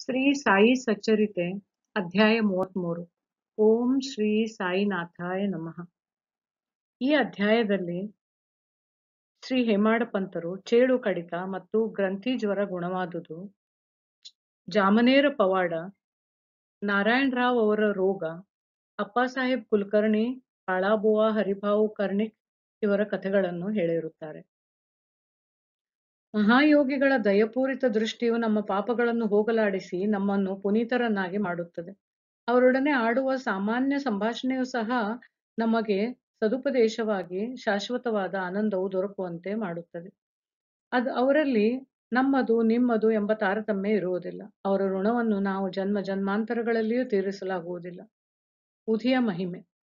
ಶ್ರೀ ಸಾಯಿ ಸಚ್ಚರಿತೆ ಅಧ್ಯಾಯ ಮೂವತ್ಮೂರು ಓಂ ಶ್ರೀ ಸಾಯಿನಾಥಾಯ ನಮಃ ಈ ಅಧ್ಯಾಯದಲ್ಲಿ ಶ್ರೀ ಹೇಮಾಡ ಪಂತರು ಚೇಳು ಕಡಿತ ಮತ್ತು ಗ್ರಂಥಿ ಜ್ವರ ಗುಣವಾದುದು ಜಾಮನೇರ ಪವಾಡ ನಾರಾಯಣ ರಾವ್ ಅವರ ರೋಗ ಅಪ್ಪಾಸಾಹೇಬ್ ಕುಲಕರ್ಣಿ ಕಾಳಾಬುವಾ ಹರಿಭಾವು ಕರ್ಣಿಕ್ ಇವರ ಕಥೆಗಳನ್ನು ಹೇಳಿರುತ್ತಾರೆ ಮಹಾಯೋಗಿಗಳ ದಯಪೂರಿತ ದೃಷ್ಟಿಯು ನಮ್ಮ ಪಾಪಗಳನ್ನು ಹೋಗಲಾಡಿಸಿ ನಮ್ಮನ್ನು ಪುನೀತರನ್ನಾಗಿ ಮಾಡುತ್ತದೆ ಅವರೊಡನೆ ಆಡುವ ಸಾಮಾನ್ಯ ಸಂಭಾಷಣೆಯು ಸಹ ನಮಗೆ ಸದುಪದೇಶವಾಗಿ ಶಾಶ್ವತವಾದ ಆನಂದವು ದೊರಕುವಂತೆ ಮಾಡುತ್ತದೆ ಅದು ಅವರಲ್ಲಿ ನಮ್ಮದು ನಿಮ್ಮದು ಎಂಬ ತಾರತಮ್ಯ ಇರುವುದಿಲ್ಲ ಅವರ ಋಣವನ್ನು ನಾವು ಜನ್ಮ ಜನ್ಮಾಂತರಗಳಲ್ಲಿಯೂ ತೀರಿಸಲಾಗುವುದಿಲ್ಲ ಉಧಿಯ ಮಹಿಮೆ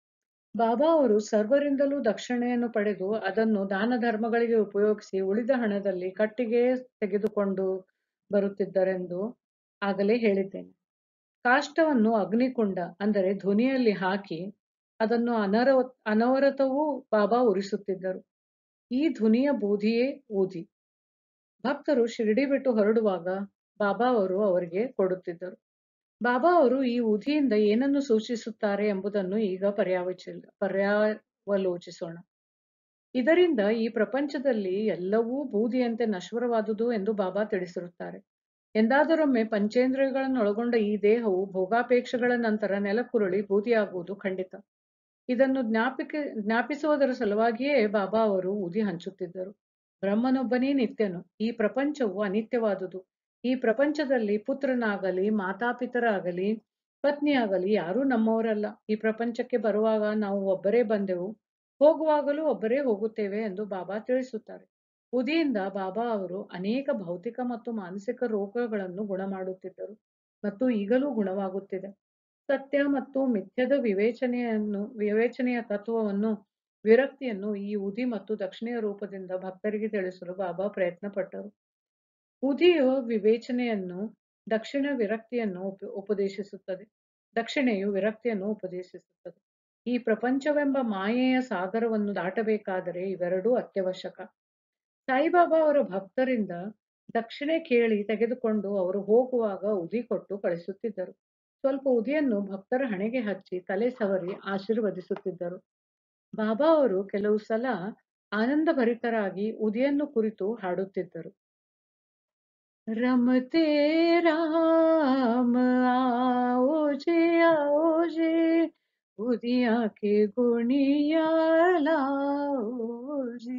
ಬಾಬಾ ಅವರು ಸರ್ವರಿಂದಲೂ ದಕ್ಷಿಣೆಯನ್ನು ಪಡೆದು ಅದನ್ನು ದಾನ ಧರ್ಮಗಳಿಗೆ ಉಪಯೋಗಿಸಿ ಉಳಿದ ಹಣದಲ್ಲಿ ಕಟ್ಟಿಗೆ ತೆಗೆದುಕೊಂಡು ಬರುತ್ತಿದ್ದರೆಂದು ಆಗಲೇ ಹೇಳಿದ್ದೇನೆ ಕಾಷ್ಟವನ್ನು ಅಗ್ನಿಕುಂಡ ಅಂದರೆ ಧ್ವನಿಯಲ್ಲಿ ಹಾಕಿ ಅದನ್ನು ಅನರ ಅನವರತವೂ ಬಾಬಾ ಉರಿಸುತ್ತಿದ್ದರು ಈ ಧ್ವನಿಯ ಬೂದಿಯೇ ಊದಿ ಭಕ್ತರು ಶಿರಡಿ ಬಿಟ್ಟು ಹೊರಡುವಾಗ ಬಾಬಾ ಅವರು ಅವರಿಗೆ ಕೊಡುತ್ತಿದ್ದರು ಬಾಬಾ ಅವರು ಈ ಉದಿಯಿಂದ ಏನನ್ನು ಸೂಚಿಸುತ್ತಾರೆ ಎಂಬುದನ್ನು ಈಗ ಪರ್ಯಾವಚ ಪರ್ಯಾವಲೋಚಿಸೋಣ ಇದರಿಂದ ಈ ಪ್ರಪಂಚದಲ್ಲಿ ಎಲ್ಲವೂ ಬೂದಿಯಂತೆ ನಶ್ವರವಾದುದು ಎಂದು ಬಾಬಾ ತಿಳಿಸಿರುತ್ತಾರೆ ಎಂದಾದರೊಮ್ಮೆ ಪಂಚೇಂದ್ರಿಯಗಳನ್ನು ಒಳಗೊಂಡ ಈ ದೇಹವು ಭೋಗಾಪೇಕ್ಷೆಗಳ ನಂತರ ನೆಲಕ್ಕುರುಳಿ ಬೂದಿಯಾಗುವುದು ಖಂಡಿತ ಇದನ್ನು ಜ್ಞಾಪಿಕ ಜ್ಞಾಪಿಸುವುದರ ಸಲುವಾಗಿಯೇ ಬಾಬಾ ಅವರು ಉದಿ ಹಂಚುತ್ತಿದ್ದರು ಬ್ರಹ್ಮನೊಬ್ಬನೇ ನಿತ್ಯನು ಈ ಪ್ರಪಂಚವು ಅನಿತ್ಯವಾದುದು ಈ ಪ್ರಪಂಚದಲ್ಲಿ ಪುತ್ರನಾಗಲಿ ಮಾತಾಪಿತರಾಗಲಿ ಪತ್ನಿಯಾಗಲಿ ಯಾರೂ ನಮ್ಮವರಲ್ಲ ಈ ಪ್ರಪಂಚಕ್ಕೆ ಬರುವಾಗ ನಾವು ಒಬ್ಬರೇ ಬಂದೆವು ಹೋಗುವಾಗಲೂ ಒಬ್ಬರೇ ಹೋಗುತ್ತೇವೆ ಎಂದು ಬಾಬಾ ತಿಳಿಸುತ್ತಾರೆ ಉದಿಯಿಂದ ಬಾಬಾ ಅವರು ಅನೇಕ ಭೌತಿಕ ಮತ್ತು ಮಾನಸಿಕ ರೋಗಗಳನ್ನು ಗುಣ ಮಾಡುತ್ತಿದ್ದರು ಮತ್ತು ಈಗಲೂ ಗುಣವಾಗುತ್ತಿದೆ ಸತ್ಯ ಮತ್ತು ಮಿಥ್ಯದ ವಿವೇಚನೆಯನ್ನು ವಿವೇಚನೆಯ ತತ್ವವನ್ನು ವಿರಕ್ತಿಯನ್ನು ಈ ಉದಿ ಮತ್ತು ದಕ್ಷಿಣೆಯ ರೂಪದಿಂದ ಭಕ್ತರಿಗೆ ತಿಳಿಸಲು ಬಾಬಾ ಪ್ರಯತ್ನ ಪಟ್ಟರು ಉದಿಯು ವಿವೇಚನೆಯನ್ನು ದಕ್ಷಿಣ ವಿರಕ್ತಿಯನ್ನು ಉಪ ಉಪದೇಶಿಸುತ್ತದೆ ದಕ್ಷಿಣೆಯು ವಿರಕ್ತಿಯನ್ನು ಉಪದೇಶಿಸುತ್ತದೆ ಈ ಪ್ರಪಂಚವೆಂಬ ಮಾಯೆಯ ಸಾಗರವನ್ನು ದಾಟಬೇಕಾದರೆ ಇವೆರಡೂ ಅತ್ಯವಶ್ಯಕ ಸಾಯಿಬಾಬಾ ಅವರ ಭಕ್ತರಿಂದ ದಕ್ಷಿಣೆ ಕೇಳಿ ತೆಗೆದುಕೊಂಡು ಅವರು ಹೋಗುವಾಗ ಉದಿ ಕೊಟ್ಟು ಕಳಿಸುತ್ತಿದ್ದರು ಸ್ವಲ್ಪ ಉದಿಯನ್ನು ಭಕ್ತರ ಹಣೆಗೆ ಹಚ್ಚಿ ತಲೆ ಸವರಿ ಆಶೀರ್ವದಿಸುತ್ತಿದ್ದರು ಬಾಬಾ ಅವರು ಕೆಲವು ಸಲ ಆನಂದ ಭರಿತರಾಗಿ ಉದಿಯನ್ನು ಕುರಿತು ಹಾಡುತ್ತಿದ್ದರು रमते राम आओ जे आओ जे उदिया के गुಣಿಯ ಜಿ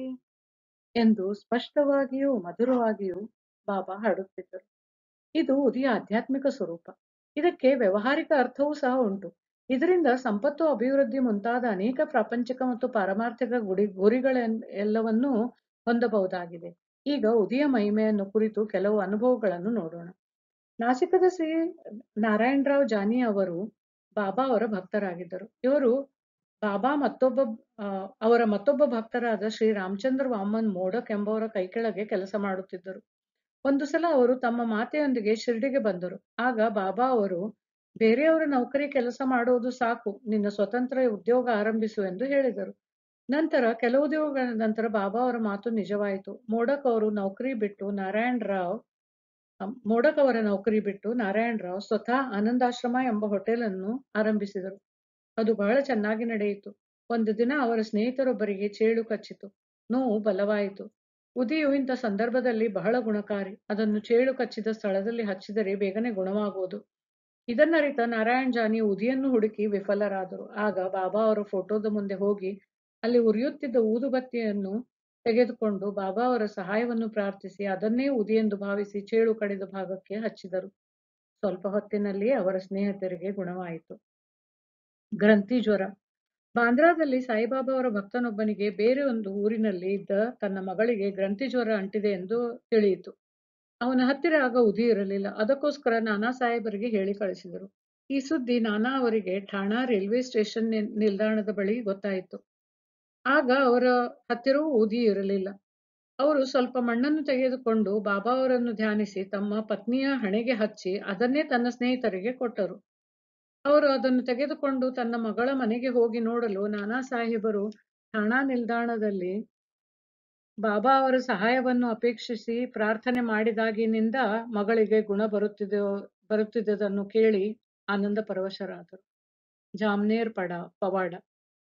ಎಂದು ಸ್ಪಷ್ಟವಾಗಿಯೂ ಮಧುರವಾಗಿಯೂ ಬಾಬಾ ಹಾಡುತ್ತಿದ್ದರು ಇದು ಉದಿಯ ಆಧ್ಯಾತ್ಮಿಕ ಸ್ವರೂಪ ಇದಕ್ಕೆ ವ್ಯವಹಾರಿಕ ಅರ್ಥವೂ ಸಹ ಉಂಟು ಇದರಿಂದ ಸಂಪತ್ತು ಅಭಿವೃದ್ಧಿ ಮುಂತಾದ ಅನೇಕ ಪ್ರಾಪಂಚಿಕ ಮತ್ತು ಪಾರಮಾರ್ಥಿಕ ಗುಡಿ ಗುರಿಗಳ ಎಲ್ಲವನ್ನೂ ಹೊಂದಬಹುದಾಗಿದೆ ಈಗ ಉದಯ ಮಹಿಮೆಯನ್ನು ಕುರಿತು ಕೆಲವು ಅನುಭವಗಳನ್ನು ನೋಡೋಣ ನಾಸಿಕದ ಶ್ರೀ ನಾರಾಯಣರಾವ್ ಜಾನಿ ಅವರು ಬಾಬಾ ಅವರ ಭಕ್ತರಾಗಿದ್ದರು ಇವರು ಬಾಬಾ ಮತ್ತೊಬ್ಬ ಅವರ ಮತ್ತೊಬ್ಬ ಭಕ್ತರಾದ ಶ್ರೀ ರಾಮಚಂದ್ರ ವಾಮನ್ ಮೋಡಕ್ ಎಂಬವರ ಕೈಕೆಳಗೆ ಕೆಲಸ ಮಾಡುತ್ತಿದ್ದರು ಒಂದು ಸಲ ಅವರು ತಮ್ಮ ಮಾತೆಯೊಂದಿಗೆ ಶಿರ್ಡಿಗೆ ಬಂದರು ಆಗ ಬಾಬಾ ಅವರು ಬೇರೆಯವರ ನೌಕರಿ ಕೆಲಸ ಮಾಡುವುದು ಸಾಕು ನಿನ್ನ ಸ್ವತಂತ್ರ ಉದ್ಯೋಗ ಆರಂಭಿಸು ಎಂದು ಹೇಳಿದರು ನಂತರ ಕೆಲವು ದಿನಗಳ ನಂತರ ಬಾಬಾ ಅವರ ಮಾತು ನಿಜವಾಯಿತು ಮೋಡಕ್ ಅವರು ನೌಕರಿ ಬಿಟ್ಟು ನಾರಾಯಣ್ ರಾವ್ ಮೋಡಕ್ ಅವರ ನೌಕರಿ ಬಿಟ್ಟು ನಾರಾಯಣ್ ರಾವ್ ಸ್ವತಃ ಆನಂದಾಶ್ರಮ ಎಂಬ ಹೋಟೆಲ್ ಅನ್ನು ಆರಂಭಿಸಿದರು ಅದು ಬಹಳ ಚೆನ್ನಾಗಿ ನಡೆಯಿತು ಒಂದು ದಿನ ಅವರ ಸ್ನೇಹಿತರೊಬ್ಬರಿಗೆ ಚೇಳು ಕಚ್ಚಿತು ನೋವು ಬಲವಾಯಿತು ಉದಿಯು ಇಂಥ ಸಂದರ್ಭದಲ್ಲಿ ಬಹಳ ಗುಣಕಾರಿ ಅದನ್ನು ಚೇಳು ಕಚ್ಚಿದ ಸ್ಥಳದಲ್ಲಿ ಹಚ್ಚಿದರೆ ಬೇಗನೆ ಗುಣವಾಗುವುದು ಇದನ್ನರಿತ ನಾರಾಯಣ್ ಜಾನಿ ಉದಿಯನ್ನು ಹುಡುಕಿ ವಿಫಲರಾದರು ಆಗ ಬಾಬಾ ಅವರ ಫೋಟೋದ ಮುಂದೆ ಹೋಗಿ ಅಲ್ಲಿ ಉರಿಯುತ್ತಿದ್ದ ಊದುಬತ್ತಿಯನ್ನು ತೆಗೆದುಕೊಂಡು ಬಾಬಾ ಅವರ ಸಹಾಯವನ್ನು ಪ್ರಾರ್ಥಿಸಿ ಅದನ್ನೇ ಉದಿಯೆಂದು ಭಾವಿಸಿ ಚೇಳು ಕಡಿದ ಭಾಗಕ್ಕೆ ಹಚ್ಚಿದರು ಸ್ವಲ್ಪ ಹೊತ್ತಿನಲ್ಲಿ ಅವರ ಸ್ನೇಹಿತರಿಗೆ ಗುಣವಾಯಿತು ಗ್ರಂಥಿ ಜ್ವರ ಬಾಂದ್ರಾದಲ್ಲಿ ಸಾಯಿಬಾಬಾ ಅವರ ಭಕ್ತನೊಬ್ಬನಿಗೆ ಬೇರೆ ಒಂದು ಊರಿನಲ್ಲಿ ಇದ್ದ ತನ್ನ ಮಗಳಿಗೆ ಗ್ರಂಥಿ ಜ್ವರ ಅಂಟಿದೆ ಎಂದು ತಿಳಿಯಿತು ಅವನ ಹತ್ತಿರ ಆಗ ಉದಿ ಇರಲಿಲ್ಲ ಅದಕ್ಕೋಸ್ಕರ ನಾನಾ ಸಾಹೇಬರಿಗೆ ಹೇಳಿ ಕಳಿಸಿದರು ಈ ಸುದ್ದಿ ನಾನಾ ಅವರಿಗೆ ಠಾಣಾ ರೈಲ್ವೆ ಸ್ಟೇಷನ್ ನಿಲ್ದಾಣದ ಬಳಿ ಗೊತ್ತಾಯಿತು ಆಗ ಅವರ ಹತ್ತಿರವೂ ಊದಿ ಇರಲಿಲ್ಲ ಅವರು ಸ್ವಲ್ಪ ಮಣ್ಣನ್ನು ತೆಗೆದುಕೊಂಡು ಬಾಬಾ ಅವರನ್ನು ಧ್ಯಾನಿಸಿ ತಮ್ಮ ಪತ್ನಿಯ ಹಣೆಗೆ ಹಚ್ಚಿ ಅದನ್ನೇ ತನ್ನ ಸ್ನೇಹಿತರಿಗೆ ಕೊಟ್ಟರು ಅವರು ಅದನ್ನು ತೆಗೆದುಕೊಂಡು ತನ್ನ ಮಗಳ ಮನೆಗೆ ಹೋಗಿ ನೋಡಲು ನಾನಾ ಸಾಹೇಬರು ಠಾಣಾ ನಿಲ್ದಾಣದಲ್ಲಿ ಬಾಬಾ ಅವರ ಸಹಾಯವನ್ನು ಅಪೇಕ್ಷಿಸಿ ಪ್ರಾರ್ಥನೆ ಮಾಡಿದಾಗಿನಿಂದ ಮಗಳಿಗೆ ಗುಣ ಬರುತ್ತಿದೆಯೋ ಬರುತ್ತಿದ್ದುದನ್ನು ಕೇಳಿ ಆನಂದ ಪರವಶರಾದರು ಜಾಮ್ನೇರ್ ಪಡ ಪವಾಡ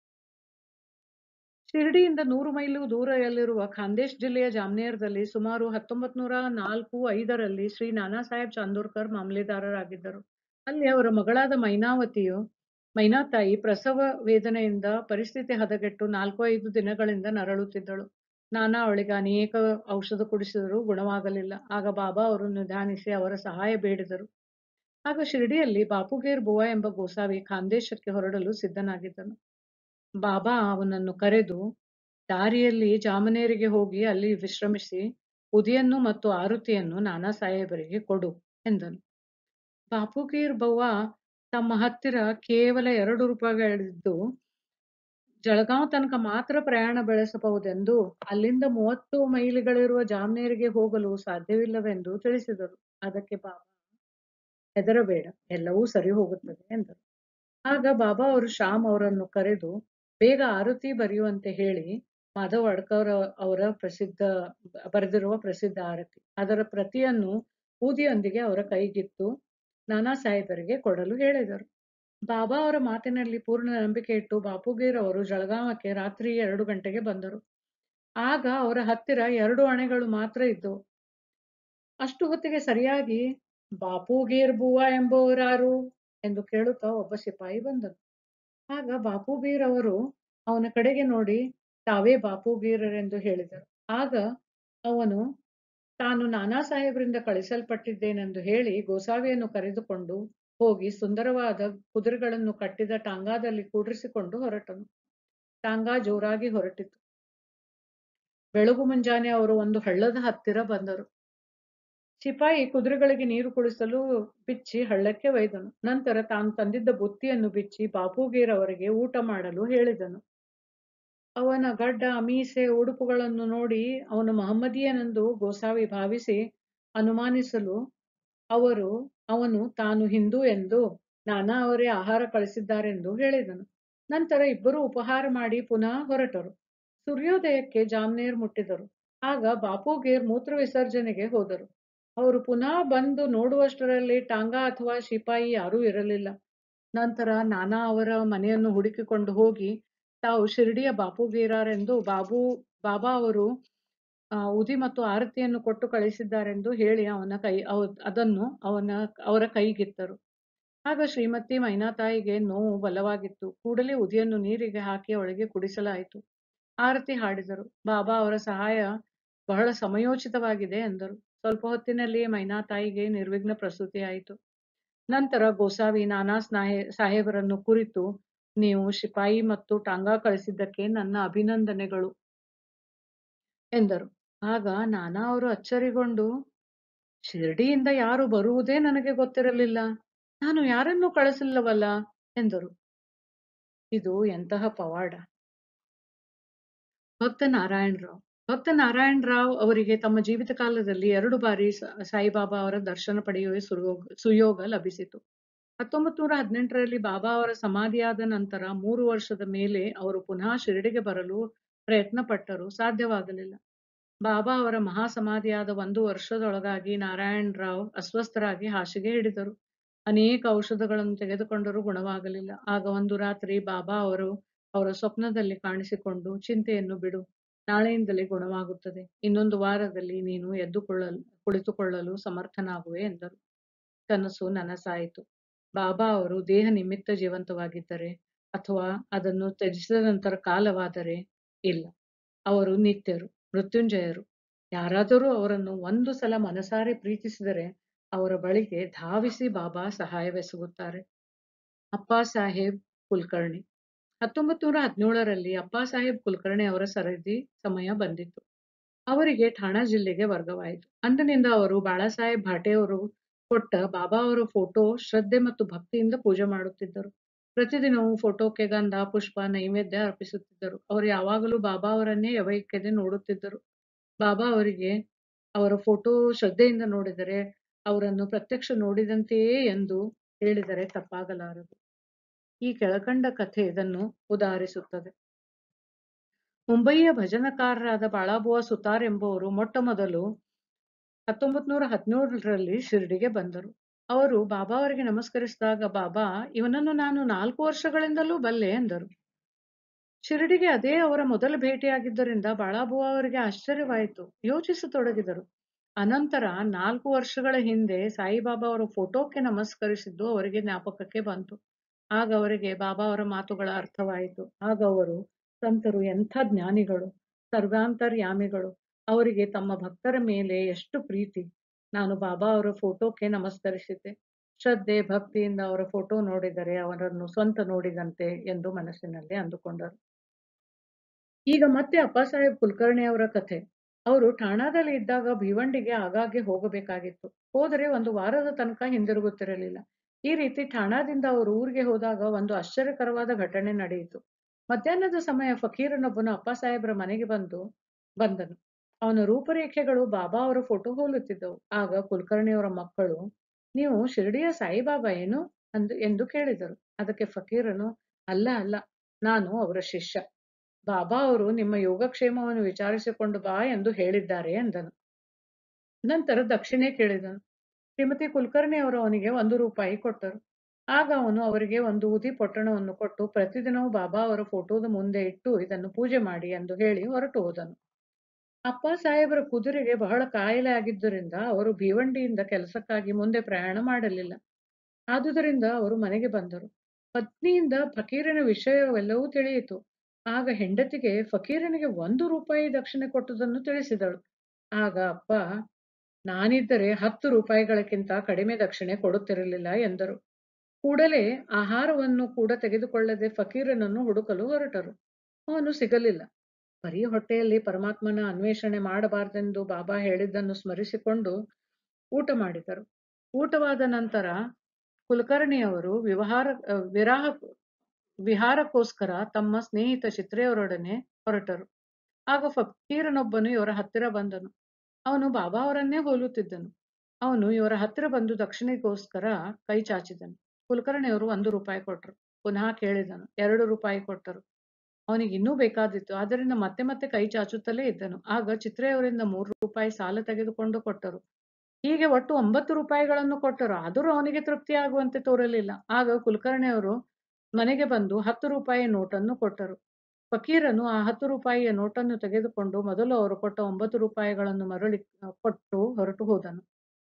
ಶಿರ್ಡಿಯಿಂದ ನೂರು ಮೈಲು ದೂರದಲ್ಲಿರುವ ಖಾಂದೇಶ್ ಜಿಲ್ಲೆಯ ಜಾಮ್ನೇರ್ದಲ್ಲಿ ಸುಮಾರು ಹತ್ತೊಂಬತ್ ನೂರ ನಾಲ್ಕು ಐದರಲ್ಲಿ ಶ್ರೀ ನಾನಾ ಸಾಹೇಬ್ ಚಾಂದೋರ್ಕರ್ ಮಾಮಲೆದಾರರಾಗಿದ್ದರು ಅಲ್ಲಿ ಅವರ ಮಗಳಾದ ಮೈನಾವತಿಯು ಮೈನಾತಾಯಿ ಪ್ರಸವ ವೇದನೆಯಿಂದ ಪರಿಸ್ಥಿತಿ ಹದಗೆಟ್ಟು ನಾಲ್ಕು ಐದು ದಿನಗಳಿಂದ ನರಳುತ್ತಿದ್ದಳು ನಾನಾ ಅವಳಿಗೆ ಅನೇಕ ಔಷಧ ಕುಡಿಸಿದರೂ ಗುಣವಾಗಲಿಲ್ಲ ಆಗ ಬಾಬಾ ಅವರು ನಿಧಾನಿಸಿ ಅವರ ಸಹಾಯ ಬೇಡಿದರು ಆಗ ಶಿರ್ಡಿಯಲ್ಲಿ ಬಾಪುಗೇರ್ ಬುವಾ ಎಂಬ ಗೋಸಾವಿ ಖಾಂದೇಶಕ್ಕೆ ಹೊರಡಲು ಸಿದ್ಧನಾಗಿದ್ದನು ಬಾಬಾ ಅವನನ್ನು ಕರೆದು ದಾರಿಯಲ್ಲಿ ಜಾಮನೇರಿಗೆ ಹೋಗಿ ಅಲ್ಲಿ ವಿಶ್ರಮಿಸಿ ಉದಿಯನ್ನು ಮತ್ತು ಆರುತಿಯನ್ನು ನಾನಾ ಸಾಹೇಬರಿಗೆ ಕೊಡು ಎಂದನು ಬಾಪುಗೀರ್ ಬವ್ವ ತಮ್ಮ ಹತ್ತಿರ ಕೇವಲ ಎರಡು ರೂಪಾಯಿಗಳಿದ್ದು ಜಳಗಾಂವ್ ತನಕ ಮಾತ್ರ ಪ್ರಯಾಣ ಬೆಳೆಸಬಹುದೆಂದು ಅಲ್ಲಿಂದ ಮೂವತ್ತು ಮೈಲಿಗಳಿರುವ ಜಾಮ್ನೇರಿಗೆ ಹೋಗಲು ಸಾಧ್ಯವಿಲ್ಲವೆಂದು ತಿಳಿಸಿದರು ಅದಕ್ಕೆ ಬಾಬಾ ಹೆದರಬೇಡ ಎಲ್ಲವೂ ಸರಿ ಹೋಗುತ್ತದೆ ಎಂದರು ಆಗ ಬಾಬಾ ಅವರು ಶ್ಯಾಮ್ ಅವರನ್ನು ಕರೆದು ಬೇಗ ಆರತಿ ಬರೆಯುವಂತೆ ಹೇಳಿ ಮಾಧವ್ ಅಡ್ಕರ್ ಅವರ ಪ್ರಸಿದ್ಧ ಬರೆದಿರುವ ಪ್ರಸಿದ್ಧ ಆರತಿ ಅದರ ಪ್ರತಿಯನ್ನು ಊದಿಯೊಂದಿಗೆ ಅವರ ಕೈಗಿತ್ತು ನಾನಾ ಸಾಹೇಬರಿಗೆ ಕೊಡಲು ಹೇಳಿದರು ಬಾಬಾ ಅವರ ಮಾತಿನಲ್ಲಿ ಪೂರ್ಣ ನಂಬಿಕೆ ಇಟ್ಟು ಬಾಪುಗೀರ್ ಅವರು ಜಳಗಾವಕ್ಕೆ ರಾತ್ರಿ ಎರಡು ಗಂಟೆಗೆ ಬಂದರು ಆಗ ಅವರ ಹತ್ತಿರ ಎರಡು ಅಣೆಗಳು ಮಾತ್ರ ಇದ್ದವು ಅಷ್ಟು ಹೊತ್ತಿಗೆ ಸರಿಯಾಗಿ ಬಾಪುಗೀರ್ ಬುವ್ವ ಎಂಬುವರಾರು ಎಂದು ಕೇಳುತ್ತಾ ಒಬ್ಬ ಸಿಪಾಯಿ ಬಂದನು ಆಗ ಬಾಪುಗೀರ್ ಅವರು ಅವನ ಕಡೆಗೆ ನೋಡಿ ತಾವೇ ಬಾಪುಗೀರರೆಂದು ಹೇಳಿದರು ಆಗ ಅವನು ತಾನು ನಾನಾ ಸಾಹೇಬರಿಂದ ಕಳಿಸಲ್ಪಟ್ಟಿದ್ದೇನೆಂದು ಹೇಳಿ ಗೋಸಾವಿಯನ್ನು ಕರೆದುಕೊಂಡು ಹೋಗಿ ಸುಂದರವಾದ ಕುದುರೆಗಳನ್ನು ಕಟ್ಟಿದ ಟಾಂಗಾದಲ್ಲಿ ಕೂಡಿರಿಸಿಕೊಂಡು ಹೊರಟನು ಟಾಂಗಾ ಜೋರಾಗಿ ಹೊರಟಿತು ಬೆಳಗು ಮುಂಜಾನೆ ಅವರು ಒಂದು ಹಳ್ಳದ ಹತ್ತಿರ ಬಂದರು ಸಿಪಾಯಿ ಕುದುರೆಗಳಿಗೆ ನೀರು ಕುಡಿಸಲು ಬಿಚ್ಚಿ ಹಳ್ಳಕ್ಕೆ ಒಯ್ದನು ನಂತರ ತಾನು ತಂದಿದ್ದ ಬುತ್ತಿಯನ್ನು ಬಿಚ್ಚಿ ಬಾಪುಗೀರ್ ಅವರಿಗೆ ಊಟ ಮಾಡಲು ಹೇಳಿದನು ಅವನ ಗಡ್ಡ ಮೀಸೆ ಉಡುಪುಗಳನ್ನು ನೋಡಿ ಅವನು ಮಹಮ್ಮದೀಯನೆಂದು ಗೋಸಾವಿ ಭಾವಿಸಿ ಅನುಮಾನಿಸಲು ಅವರು ಅವನು ತಾನು ಹಿಂದೂ ಎಂದು ನಾನಾ ಅವರೇ ಆಹಾರ ಕಳಿಸಿದ್ದಾರೆಂದು ಹೇಳಿದನು ನಂತರ ಇಬ್ಬರು ಉಪಹಾರ ಮಾಡಿ ಪುನಃ ಹೊರಟರು ಸೂರ್ಯೋದಯಕ್ಕೆ ಜಾಮ್ನೇರ್ ಮುಟ್ಟಿದರು ಆಗ ಬಾಪುಗೀರ್ ಮೂತ್ರ ವಿಸರ್ಜನೆಗೆ ಹೋದರು ಅವರು ಪುನಃ ಬಂದು ನೋಡುವಷ್ಟರಲ್ಲಿ ಟಾಂಗಾ ಅಥವಾ ಶಿಪಾಯಿ ಯಾರೂ ಇರಲಿಲ್ಲ ನಂತರ ನಾನಾ ಅವರ ಮನೆಯನ್ನು ಹುಡುಕಿಕೊಂಡು ಹೋಗಿ ತಾವು ಶಿರ್ಡಿಯ ಬಾಪುಗೀರಾರೆಂದು ಬಾಬು ಬಾಬಾ ಅವರು ಆ, ಉದಿ ಮತ್ತು ಆರತಿಯನ್ನು ಕೊಟ್ಟು ಕಳಿಸಿದ್ದಾರೆಂದು ಹೇಳಿ ಅವನ ಕೈ ಅವ- ಅದನ್ನು ಅವನ ಅವರ ಕೈಗಿತ್ತರು ಆಗ ಶ್ರೀಮತಿ ಮೈನಾತಾಯಿಗೆ ನೋವು ಬಲವಾಗಿತ್ತು ಕೂಡಲೇ ಉದಿಯನ್ನು ನೀರಿಗೆ ಹಾಕಿ ಅವಳಿಗೆ ಕುಡಿಸಲಾಯಿತು ಆರತಿ ಹಾಡಿದರು ಬಾಬಾ ಅವರ ಸಹಾಯ ಬಹಳ ಸಮಯೋಚಿತವಾಗಿದೆ ಎಂದರು ಸ್ವಲ್ಪ ಹೊತ್ತಿನಲ್ಲಿಯೇ ಮೈನಾತಾಯಿಗೆ ನಿರ್ವಿಘ್ನ ಪ್ರಸೂತಿಯಾಯಿತು ನಂತರ ಗೋಸಾವಿ ನಾನಾ ಸ್ನಾಹೆ ಸಾಹೇಬರನ್ನು ಕುರಿತು ನೀವು ಶಿಪಾಯಿ ಮತ್ತು ಟಾಂಗಾ ಕಳಿಸಿದ್ದಕ್ಕೆ ನನ್ನ ಅಭಿನಂದನೆಗಳು ಎಂದರು ಆಗ ನಾನಾ ಅವರು ಅಚ್ಚರಿಗೊಂಡು ಶಿರ್ಡಿಯಿಂದ ಯಾರು ಬರುವುದೇ ನನಗೆ ಗೊತ್ತಿರಲಿಲ್ಲ ನಾನು ಯಾರನ್ನೂ ಕಳಿಸಿಲ್ಲವಲ್ಲ ಎಂದರು ಇದು ಎಂತಹ ಪವಾಡ ಭಕ್ತ ನಾರಾಯಣರಾವ್ ಭಕ್ತ ನಾರಾಯಣರಾವ್ ಅವರಿಗೆ ತಮ್ಮ ಜೀವಿತ ಕಾಲದಲ್ಲಿ ಎರಡು ಬಾರಿ ಸ- ಸಾಯಿಬಾಬಾ ಅವರ ದರ್ಶನ ಪಡೆಯುವ ಸುಯೋಗ ಸುಯೋಗ ಲಭಿಸಿತು ಹತ್ತೊಂಬತ್ತು ನೂರ ಹದಿನೆಂಟರಲ್ಲಿ ಬಾಬಾ ಅವರ ಸಮಾಧಿಯಾದ ನಂತರ ಮೂರು ವರ್ಷದ ಮೇಲೆ ಅವರು ಪುನಃ ಶಿರಡಿಗೆ ಬರಲು ಪ್ರಯತ್ನ ಪಟ್ಟರು ಸಾಧ್ಯವಾಗಲಿಲ್ಲ ಬಾಬಾ ಅವರ ಮಹಾ ಸಮಾಧಿಯಾದ ಒಂದು ವರ್ಷದೊಳಗಾಗಿ ನಾರಾಯಣ್ ರಾವ್ ಅಸ್ವಸ್ಥರಾಗಿ ಹಾಸಿಗೆ ಹಿಡಿದರು ಅನೇಕ ಔಷಧಗಳನ್ನು ತೆಗೆದುಕೊಂಡರೂ ಗುಣವಾಗಲಿಲ್ಲ ಆಗ ಒಂದು ರಾತ್ರಿ ಬಾಬಾ ಅವರು ಅವರ ಸ್ವಪ್ನದಲ್ಲಿ ಕಾಣಿಸಿಕೊಂಡು ಚಿಂತೆಯನ್ನು ಬಿಡು ನಾಳೆಯಿಂದಲೇ ಗುಣವಾಗುತ್ತದೆ ಇನ್ನೊಂದು ವಾರದಲ್ಲಿ ನೀನು ಎದ್ದುಕೊಳ್ಳಲು ಕುಳಿತುಕೊಳ್ಳಲು ಸಮರ್ಥನಾಗುವೆ ಎಂದರು ಕನಸು ನನಸಾಯಿತು ಬಾಬಾ ಅವರು ದೇಹ ನಿಮಿತ್ತ ಜೀವಂತವಾಗಿದ್ದರೆ ಅಥವಾ ಅದನ್ನು ತ್ಯಜಿಸಿದ ನಂತರ ಕಾಲವಾದರೆ ಇಲ್ಲ ಅವರು ನಿತ್ಯರು ಮೃತ್ಯುಂಜಯರು ಯಾರಾದರೂ ಅವರನ್ನು ಒಂದು ಸಲ ಮನಸಾರೆ ಪ್ರೀತಿಸಿದರೆ ಅವರ ಬಳಿಗೆ ಧಾವಿಸಿ ಬಾಬಾ ಸಹಾಯವೆಸಗುತ್ತಾರೆ ಅಪ್ಪಾ ಸಾಹೇಬ್ ಕುಲಕರ್ಣಿ ಹತ್ತೊಂಬತ್ತು ನೂರ ಹದಿನೇಳರಲ್ಲಿ ಅಪ್ಪಾ ಸಾಹೇಬ್ ಕುಲಕರ್ಣಿ ಅವರ ಸರದಿ ಸಮಯ ಬಂದಿತ್ತು ಅವರಿಗೆ ಠಾಣಾ ಜಿಲ್ಲೆಗೆ ವರ್ಗವಾಯಿತು ಅಂದಿನಿಂದ ಅವರು ಬಾಳಾಸಾಹೇಬ್ ಭಾಟೆಯವರು ಕೊಟ್ಟ ಬಾಬಾ ಅವರ ಫೋಟೋ ಶ್ರದ್ಧೆ ಮತ್ತು ಭಕ್ತಿಯಿಂದ ಪೂಜೆ ಮಾಡುತ್ತಿದ್ದರು ಪ್ರತಿದಿನವೂ ಫೋಟೋಕ್ಕೆ ಗಂಧ ಪುಷ್ಪ ನೈವೇದ್ಯ ಅರ್ಪಿಸುತ್ತಿದ್ದರು ಅವರು ಯಾವಾಗಲೂ ಬಾಬಾ ಅವರನ್ನೇ ಯವೈಕ್ಯದೆ ನೋಡುತ್ತಿದ್ದರು ಬಾಬಾ ಅವರಿಗೆ ಅವರ ಫೋಟೋ ಶ್ರದ್ಧೆಯಿಂದ ನೋಡಿದರೆ ಅವರನ್ನು ಪ್ರತ್ಯಕ್ಷ ನೋಡಿದಂತೆಯೇ ಎಂದು ಹೇಳಿದರೆ ತಪ್ಪಾಗಲಾರದು ಈ ಕೆಳಕಂಡ ಕಥೆ ಇದನ್ನು ಉದಾಹರಿಸುತ್ತದೆ ಮುಂಬಯಿಯ ಭಜನಕಾರರಾದ ಬಾಳಾಬುವ ಸುತಾರ್ ಎಂಬುವರು ಮೊಟ್ಟ ಮೊದಲು ಹತ್ತೊಂಬತ್ ನೂರ ಹದಿನೇಳರಲ್ಲಿ ಶಿರ್ಡಿಗೆ ಬಂದರು ಅವರು ಬಾಬಾ ಅವರಿಗೆ ನಮಸ್ಕರಿಸಿದಾಗ ಬಾಬಾ ಇವನನ್ನು ನಾನು ನಾಲ್ಕು ವರ್ಷಗಳಿಂದಲೂ ಬಲ್ಲೆ ಎಂದರು ಶಿರಡಿಗೆ ಅದೇ ಅವರ ಮೊದಲ ಭೇಟಿಯಾಗಿದ್ದರಿಂದ ಬಾಳಾಬುವ ಅವರಿಗೆ ಆಶ್ಚರ್ಯವಾಯಿತು ಯೋಚಿಸತೊಡಗಿದರು ಅನಂತರ ನಾಲ್ಕು ವರ್ಷಗಳ ಹಿಂದೆ ಸಾಯಿಬಾಬಾ ಅವರ ಫೋಟೋಕ್ಕೆ ನಮಸ್ಕರಿಸಿದ್ದು ಅವರಿಗೆ ಜ್ಞಾಪಕಕ್ಕೆ ಬಂತು ಆಗ ಅವರಿಗೆ ಬಾಬಾ ಅವರ ಮಾತುಗಳ ಅರ್ಥವಾಯಿತು ಆಗ ಅವರು ಸಂತರು ಎಂಥ ಜ್ಞಾನಿಗಳು ಸರ್ವಾಂತರ್ಯಾಮಿಗಳು ಅವರಿಗೆ ತಮ್ಮ ಭಕ್ತರ ಮೇಲೆ ಎಷ್ಟು ಪ್ರೀತಿ ನಾನು ಬಾಬಾ ಅವರ ಫೋಟೋಕ್ಕೆ ನಮಸ್ಕರಿಸಿದ್ದೆ ಶ್ರದ್ಧೆ ಭಕ್ತಿಯಿಂದ ಅವರ ಫೋಟೋ ನೋಡಿದರೆ ಅವರನ್ನು ಸ್ವಂತ ನೋಡಿದಂತೆ ಎಂದು ಮನಸ್ಸಿನಲ್ಲಿ ಅಂದುಕೊಂಡರು ಈಗ ಮತ್ತೆ ಅಪ್ಪಾಸಾಹೇಬ್ ಕುಲಕರ್ಣಿ ಅವರ ಕಥೆ ಅವರು ಠಾಣಾದಲ್ಲಿ ಇದ್ದಾಗ ಭಿವಂಡಿಗೆ ಆಗಾಗ್ಗೆ ಹೋಗಬೇಕಾಗಿತ್ತು ಹೋದರೆ ಒಂದು ವಾರದ ತನಕ ಹಿಂದಿರುಗುತ್ತಿರಲಿಲ್ಲ ಈ ರೀತಿ ಠಾಣಾದಿಂದ ಅವರು ಊರಿಗೆ ಹೋದಾಗ ಒಂದು ಆಶ್ಚರ್ಯಕರವಾದ ಘಟನೆ ನಡೆಯಿತು ಮಧ್ಯಾಹ್ನದ ಸಮಯ ಫಕೀರನೊಬ್ಬನು ಅಪ್ಪಾಸಾಹೇಬ್ರ ಮನೆಗೆ ಬಂದು ಬಂದನು ಅವನ ರೂಪರೇಖೆಗಳು ಬಾಬಾ ಅವರ ಫೋಟೋ ಹೋಲುತ್ತಿದ್ದವು ಆಗ ಕುಲಕರ್ಣಿಯವರ ಮಕ್ಕಳು ನೀವು ಶಿರಡಿಯ ಸಾಯಿಬಾಬಾ ಏನು ಅಂದು ಎಂದು ಕೇಳಿದರು ಅದಕ್ಕೆ ಫಕೀರನು ಅಲ್ಲ ಅಲ್ಲ ನಾನು ಅವರ ಶಿಷ್ಯ ಬಾಬಾ ಅವರು ನಿಮ್ಮ ಯೋಗಕ್ಷೇಮವನ್ನು ವಿಚಾರಿಸಿಕೊಂಡು ಬಾ ಎಂದು ಹೇಳಿದ್ದಾರೆ ಎಂದನು ನಂತರ ದಕ್ಷಿಣೆ ಕೇಳಿದನು ಶ್ರೀಮತಿ ಕುಲಕರ್ಣಿ ಅವರು ಅವನಿಗೆ ಒಂದು ರೂಪಾಯಿ ಕೊಟ್ಟರು ಆಗ ಅವನು ಅವರಿಗೆ ಒಂದು ಉದಿ ಪೊಟ್ಟಣವನ್ನು ಕೊಟ್ಟು ಪ್ರತಿದಿನವೂ ಬಾಬಾ ಅವರ ಫೋಟೋದ ಮುಂದೆ ಇಟ್ಟು ಇದನ್ನು ಪೂಜೆ ಮಾಡಿ ಎಂದು ಹೇಳಿ ಹೊರಟು ಹೋದನು ಅಪ್ಪ ಸಾಹೇಬರ ಕುದುರೆಗೆ ಬಹಳ ಕಾಯಿಲೆ ಆಗಿದ್ದರಿಂದ ಅವರು ಭೀವಂಡಿಯಿಂದ ಕೆಲಸಕ್ಕಾಗಿ ಮುಂದೆ ಪ್ರಯಾಣ ಮಾಡಲಿಲ್ಲ ಆದುದರಿಂದ ಅವರು ಮನೆಗೆ ಬಂದರು ಪತ್ನಿಯಿಂದ ಫಕೀರನ ವಿಷಯವೆಲ್ಲವೂ ತಿಳಿಯಿತು ಆಗ ಹೆಂಡತಿಗೆ ಫಕೀರನಿಗೆ ಒಂದು ರೂಪಾಯಿ ದಕ್ಷಿಣೆ ಕೊಟ್ಟುದನ್ನು ತಿಳಿಸಿದಳು ಆಗ ಅಪ್ಪ ನಾನಿದ್ದರೆ ಹತ್ತು ರೂಪಾಯಿಗಳಕ್ಕಿಂತ ಕಡಿಮೆ ದಕ್ಷಿಣೆ ಕೊಡುತ್ತಿರಲಿಲ್ಲ ಎಂದರು ಕೂಡಲೇ ಆಹಾರವನ್ನು ಕೂಡ ತೆಗೆದುಕೊಳ್ಳದೆ ಫಕೀರನನ್ನು ಹುಡುಕಲು ಹೊರಟರು ಅವನು ಸಿಗಲಿಲ್ಲ ಬರೀ ಹೊಟ್ಟೆಯಲ್ಲಿ ಪರಮಾತ್ಮನ ಅನ್ವೇಷಣೆ ಮಾಡಬಾರದೆಂದು ಬಾಬಾ ಹೇಳಿದ್ದನ್ನು ಸ್ಮರಿಸಿಕೊಂಡು ಊಟ ಮಾಡಿದರು ಊಟವಾದ ನಂತರ ಕುಲಕರ್ಣಿಯವರು ವಿವಾಹ ವಿರಾಹ ವಿಹಾರಕ್ಕೋಸ್ಕರ ತಮ್ಮ ಸ್ನೇಹಿತ ಚಿತ್ರೆಯವರೊಡನೆ ಹೊರಟರು ಆಗ ಫಕೀರನೊಬ್ಬನು ಇವರ ಹತ್ತಿರ ಬಂದನು ಅವನು ಬಾಬಾ ಅವರನ್ನೇ ಹೋಲುತ್ತಿದ್ದನು ಅವನು ಇವರ ಹತ್ತಿರ ಬಂದು ದಕ್ಷಿಣೆಗೋಸ್ಕರ ಕೈ ಚಾಚಿದನು ಕುಲಕರ್ಣಿಯವರು ಒಂದು ರೂಪಾಯಿ ಕೊಟ್ಟರು ಪುನಃ ಕೇಳಿದನು ಎರಡು ರೂಪಾಯಿ ಕೊಟ್ಟರು ಅವನಿಗೆ ಇನ್ನೂ ಬೇಕಾದಿತ್ತು ಆದ್ದರಿಂದ ಮತ್ತೆ ಮತ್ತೆ ಕೈ ಚಾಚುತ್ತಲೇ ಇದ್ದನು ಆಗ ಚಿತ್ರೆಯವರಿಂದ ಮೂರು ರೂಪಾಯಿ ಸಾಲ ತೆಗೆದುಕೊಂಡು ಕೊಟ್ಟರು ಹೀಗೆ ಒಟ್ಟು ಒಂಬತ್ತು ರೂಪಾಯಿಗಳನ್ನು ಕೊಟ್ಟರು ಆದರೂ ಅವನಿಗೆ ತೃಪ್ತಿ ಆಗುವಂತೆ ತೋರಲಿಲ್ಲ ಆಗ ಕುಲಕರ್ಣಿಯವರು ಮನೆಗೆ ಬಂದು ಹತ್ತು ರೂಪಾಯಿ ನೋಟನ್ನು ಕೊಟ್ಟರು ಫಕೀರನು ಆ ಹತ್ತು ರೂಪಾಯಿಯ ನೋಟನ್ನು ತೆಗೆದುಕೊಂಡು ಮೊದಲು ಅವರು ಕೊಟ್ಟ ಒಂಬತ್ತು ರೂಪಾಯಿಗಳನ್ನು ಮರಳಿ ಕೊಟ್ಟು ಹೊರಟು ಹೋದನು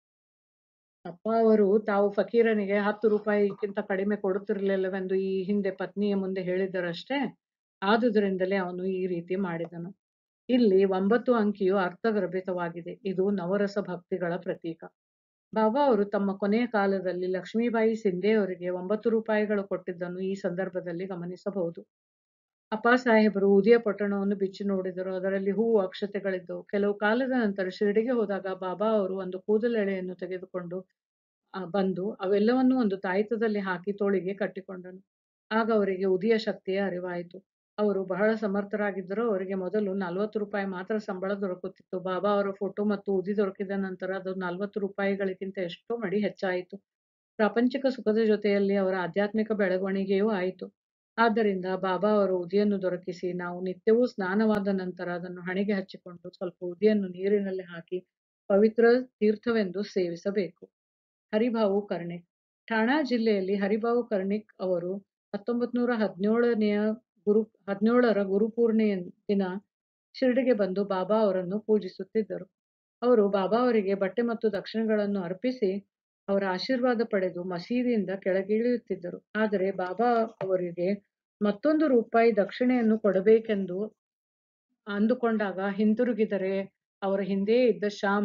ಅಪ್ಪ ಅವರು ತಾವು ಫಕೀರನಿಗೆ ಹತ್ತು ರೂಪಾಯಿಗಿಂತ ಕಡಿಮೆ ಕೊಡುತ್ತಿರಲಿಲ್ಲವೆಂದು ಈ ಹಿಂದೆ ಪತ್ನಿಯ ಮುಂದೆ ಹೇಳಿದ್ದರಷ್ಟೇ ಆದುದರಿಂದಲೇ ಅವನು ಈ ರೀತಿ ಮಾಡಿದನು ಇಲ್ಲಿ ಒಂಬತ್ತು ಅಂಕಿಯು ಅರ್ಥಗರ್ಭಿತವಾಗಿದೆ ಇದು ನವರಸ ಭಕ್ತಿಗಳ ಪ್ರತೀಕ ಬಾಬಾ ಅವರು ತಮ್ಮ ಕೊನೆಯ ಕಾಲದಲ್ಲಿ ಲಕ್ಷ್ಮೀಬಾಯಿ ಸಿಂಧೆಯವರಿಗೆ ಒಂಬತ್ತು ರೂಪಾಯಿಗಳು ಕೊಟ್ಟಿದ್ದನ್ನು ಈ ಸಂದರ್ಭದಲ್ಲಿ ಗಮನಿಸಬಹುದು ಅಪ್ಪ ಸಾಹೇಬರು ಉದಯ ಪಟ್ಟಣವನ್ನು ಬಿಚ್ಚಿ ನೋಡಿದರು ಅದರಲ್ಲಿ ಹೂವು ಅಕ್ಷತೆಗಳಿದ್ದವು ಕೆಲವು ಕಾಲದ ನಂತರ ಶಿರಡಿಗೆ ಹೋದಾಗ ಬಾಬಾ ಅವರು ಒಂದು ಕೂದಲೆಳೆಯನ್ನು ತೆಗೆದುಕೊಂಡು ಬಂದು ಅವೆಲ್ಲವನ್ನೂ ಒಂದು ತಾಯಿತದಲ್ಲಿ ಹಾಕಿ ತೋಳಿಗೆ ಕಟ್ಟಿಕೊಂಡನು ಆಗ ಅವರಿಗೆ ಉದಿಯ ಶಕ್ತಿಯ ಅರಿವಾಯಿತು ಅವರು ಬಹಳ ಸಮರ್ಥರಾಗಿದ್ದರೂ ಅವರಿಗೆ ಮೊದಲು ನಲವತ್ತು ರೂಪಾಯಿ ಮಾತ್ರ ಸಂಬಳ ದೊರಕುತ್ತಿತ್ತು ಬಾಬಾ ಅವರ ಫೋಟೋ ಮತ್ತು ಉದಿ ದೊರಕಿದ ನಂತರ ಅದು ನಲವತ್ತು ರೂಪಾಯಿಗಳಿಗಿಂತ ಎಷ್ಟೋ ಮಡಿ ಹೆಚ್ಚಾಯಿತು ಪ್ರಾಪಂಚಿಕ ಸುಖದ ಜೊತೆಯಲ್ಲಿ ಅವರ ಆಧ್ಯಾತ್ಮಿಕ ಬೆಳವಣಿಗೆಯೂ ಆಯಿತು ಆದ್ದರಿಂದ ಬಾಬಾ ಅವರು ಉದಿಯನ್ನು ದೊರಕಿಸಿ ನಾವು ನಿತ್ಯವೂ ಸ್ನಾನವಾದ ನಂತರ ಅದನ್ನು ಹಣೆಗೆ ಹಚ್ಚಿಕೊಂಡು ಸ್ವಲ್ಪ ಉದಿಯನ್ನು ನೀರಿನಲ್ಲಿ ಹಾಕಿ ಪವಿತ್ರ ತೀರ್ಥವೆಂದು ಸೇವಿಸಬೇಕು ಹರಿಭಾವು ಕರ್ಣಿಕ್ ಠಾಣಾ ಜಿಲ್ಲೆಯಲ್ಲಿ ಹರಿಭಾವು ಕರ್ಣಿಕ್ ಅವರು ಹತ್ತೊಂಬತ್ ನೂರ ಹದಿನೇಳನೆಯ ಗುರು ಹದಿನೇಳರ ಗುರುಪೂರ್ಣಿಯ ದಿನ ಶಿರಡಿಗೆ ಬಂದು ಬಾಬಾ ಅವರನ್ನು ಪೂಜಿಸುತ್ತಿದ್ದರು ಅವರು ಬಾಬಾ ಅವರಿಗೆ ಬಟ್ಟೆ ಮತ್ತು ದಕ್ಷಿಣೆಗಳನ್ನು ಅರ್ಪಿಸಿ ಅವರ ಆಶೀರ್ವಾದ ಪಡೆದು ಮಸೀದಿಯಿಂದ ಕೆಳಗಿಳಿಯುತ್ತಿದ್ದರು ಆದರೆ ಬಾಬಾ ಅವರಿಗೆ ಮತ್ತೊಂದು ರೂಪಾಯಿ ದಕ್ಷಿಣೆಯನ್ನು ಕೊಡಬೇಕೆಂದು ಅಂದುಕೊಂಡಾಗ ಹಿಂತಿರುಗಿದರೆ ಅವರ ಹಿಂದೆ ಇದ್ದ ಶ್ಯಾಮ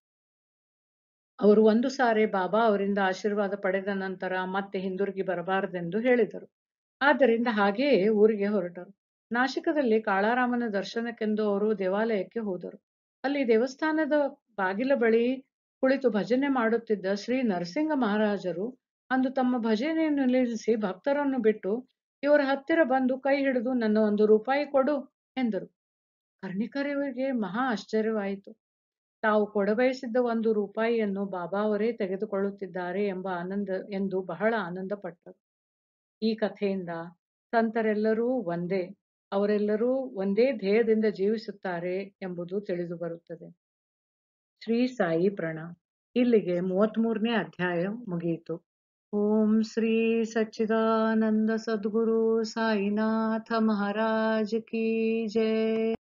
ಅವರು ಒಂದು ಸಾರಿ ಬಾಬಾ ಅವರಿಂದ ಆಶೀರ್ವಾದ ಪಡೆದ ನಂತರ ಮತ್ತೆ ಹಿಂದಿರುಗಿ ಬರಬಾರದೆಂದು ಹೇಳಿದರು ಆದ್ದರಿಂದ ಹಾಗೆಯೇ ಊರಿಗೆ ಹೊರಟರು ನಾಶಿಕದಲ್ಲಿ ಕಾಳಾರಾಮನ ದರ್ಶನಕ್ಕೆಂದು ಅವರು ದೇವಾಲಯಕ್ಕೆ ಹೋದರು ಅಲ್ಲಿ ದೇವಸ್ಥಾನದ ಬಾಗಿಲ ಬಳಿ ಕುಳಿತು ಭಜನೆ ಮಾಡುತ್ತಿದ್ದ ಶ್ರೀ ನರಸಿಂಹ ಮಹಾರಾಜರು ಅಂದು ತಮ್ಮ ಭಜನೆಯನ್ನು ನಿಲ್ಲಿಸಿ ಭಕ್ತರನ್ನು ಬಿಟ್ಟು ಇವರ ಹತ್ತಿರ ಬಂದು ಕೈ ಹಿಡಿದು ನನ್ನ ಒಂದು ರೂಪಾಯಿ ಕೊಡು ಎಂದರು ಕರ್ಣಿಕರವರಿಗೆ ಮಹಾ ಆಶ್ಚರ್ಯವಾಯಿತು ತಾವು ಕೊಡಬಯಸಿದ್ದ ಒಂದು ರೂಪಾಯಿಯನ್ನು ಬಾಬಾ ಅವರೇ ತೆಗೆದುಕೊಳ್ಳುತ್ತಿದ್ದಾರೆ ಎಂಬ ಆನಂದ ಎಂದು ಬಹಳ ಆನಂದ ಪಟ್ಟರು ಈ ಕಥೆಯಿಂದ ಸಂತರೆಲ್ಲರೂ ಒಂದೇ ಅವರೆಲ್ಲರೂ ಒಂದೇ ಧ್ಯೇಯದಿಂದ ಜೀವಿಸುತ್ತಾರೆ ಎಂಬುದು ತಿಳಿದು ಬರುತ್ತದೆ ಶ್ರೀ ಸಾಯಿ ಪ್ರಣಾಮ್ ಇಲ್ಲಿಗೆ ಮೂವತ್ಮೂರನೇ ಅಧ್ಯಾಯ ಮುಗಿಯಿತು ಓಂ ಶ್ರೀ ಸಚ್ಚಿದಾನಂದ ಸದ್ಗುರು ಸಾಯಿನಾಥ ಮಹಾರಾಜ್ ಕಿ ಜಯ